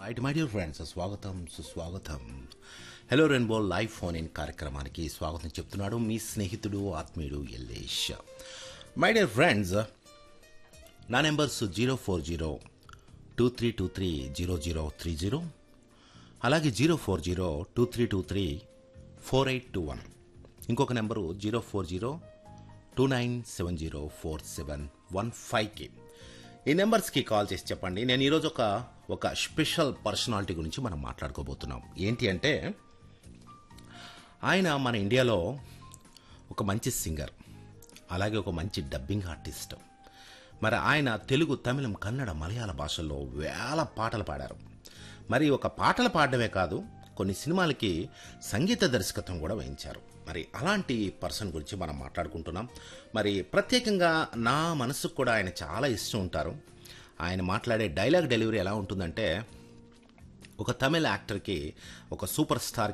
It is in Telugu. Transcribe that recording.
రైట్ మై డియర్ ఫ్రెండ్స్ స్వాగతం సుస్వాగతం hello rainbow live phone in కార్యక్రమానికి స్వాగతం చెప్తున్నాడు మీ స్నేహితుడు ఆత్మీయుడు ఎల్లేష్ మై డియర్ ఫ్రెండ్స్ నా numbers zero four zero two three two three zero zero three zero అలాగే zero four zero two three two three four eight two one ఇంకొక నెంబరు zero four zero two nine seven zero four seven one ఫైవ్కి ఈ నెంబర్స్కి కాల్ చేసి చెప్పండి నేను ఈరోజు ఒక ఒక స్పెషల్ పర్సనాలిటీ గురించి మనం మాట్లాడుకోబోతున్నాం ఏంటి అంటే ఆయన మన ఇండియాలో ఒక మంచి సింగర్ అలాగే ఒక మంచి డబ్బింగ్ ఆర్టిస్ట్ మరి ఆయన తెలుగు తమిళం కన్నడ మలయాళ భాషల్లో వేల పాటలు పాడారు మరి ఒక పాటలు పాడడమే కాదు కొన్ని సినిమాలకి సంగీత దర్శకత్వం కూడా వహించారు మరి అలాంటి పర్సన్ గురించి మనం మాట్లాడుకుంటున్నాం మరి ప్రత్యేకంగా నా మనసుకు కూడా ఆయన చాలా ఇష్టం ఉంటారు ఆయన మాట్లాడే డైలాగ్ డెలివరీ ఎలా ఉంటుందంటే ఒక తమిళ యాక్టర్కి ఒక సూపర్ స్టార్